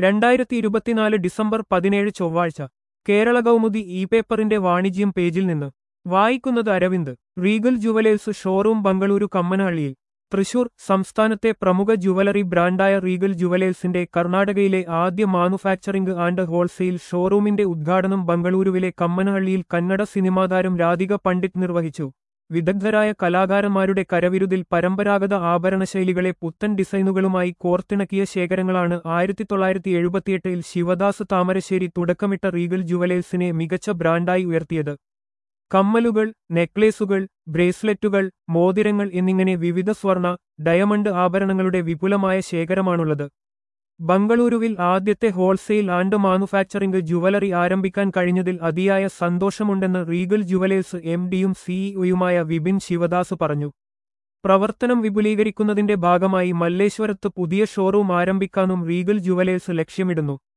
രണ്ടായിരത്തി ഇരുപത്തിനാല് ഡിസംബർ പതിനേഴ് ചൊവ്വാഴ്ച കേരള കൗമുദി ഇ പേപ്പറിന്റെ വാണിജ്യം പേജിൽ നിന്ന് വായിക്കുന്നത് Aravind Regal jewellers showroom Bengaluru കമ്മനഹള്ളിയിൽ തൃശൂർ സംസ്ഥാനത്തെ പ്രമുഖ ജുവലറി ബ്രാൻഡായ റീഗൽ ജുവലേഴ്സിന്റെ കർണാടകയിലെ ആദ്യ മാനുഫാക്ചറിംഗ് ആൻഡ് ഹോൾസെയിൽ ഷോറൂമിന്റെ ഉദ്ഘാടനം ബംഗളൂരുവിലെ കമ്മനഹള്ളിയിൽ കന്നഡ സിനിമാതാരം രാധിക പണ്ഡിറ്റ് നിർവഹിച്ചു വിദഗ്ധരായ കലാകാരന്മാരുടെ കരവിരുതിൽ പരമ്പരാഗത ആഭരണശൈലികളെ പുത്തൻ ഡിസൈനുകളുമായി കോർത്തിണക്കിയ ശേഖരങ്ങളാണ് ആയിരത്തി തൊള്ളായിരത്തി എഴുപത്തിയെട്ടിൽ ശിവദാസ് താമരശ്ശേരി തുടക്കമിട്ട റീഗൽ ജുവലേഴ്സിനെ മികച്ച ബ്രാൻഡായി ഉയർത്തിയത് കമ്മലുകൾ നെക്ലേസുകൾ ബ്രേസ്ലെറ്റുകൾ മോതിരങ്ങൾ എന്നിങ്ങനെ വിവിധ സ്വർണ ഡയമണ്ട് ആഭരണങ്ങളുടെ വിപുലമായ ശേഖരമാണുള്ളത് ബംഗളൂരുവിൽ ആദ്യത്തെ ഹോൾസെയിൽ ആൻഡ് മാനുഫാക്ചറിംഗ് ജുവലറി ആരംഭിക്കാൻ കഴിഞ്ഞതിൽ അതിയായ സന്തോഷമുണ്ടെന്ന് റീഗൽ ജുവലേഴ്സ് എം ഡിയും സിഇഒയുമായ വിപിൻ ശിവദാസ് പറഞ്ഞു പ്രവർത്തനം വിപുലീകരിക്കുന്നതിന്റെ ഭാഗമായി മല്ലേശ്വരത്ത് പുതിയ ഷോറൂം ആരംഭിക്കാനും റീഗൽ ജുവലേഴ്സ് ലക്ഷ്യമിടുന്നു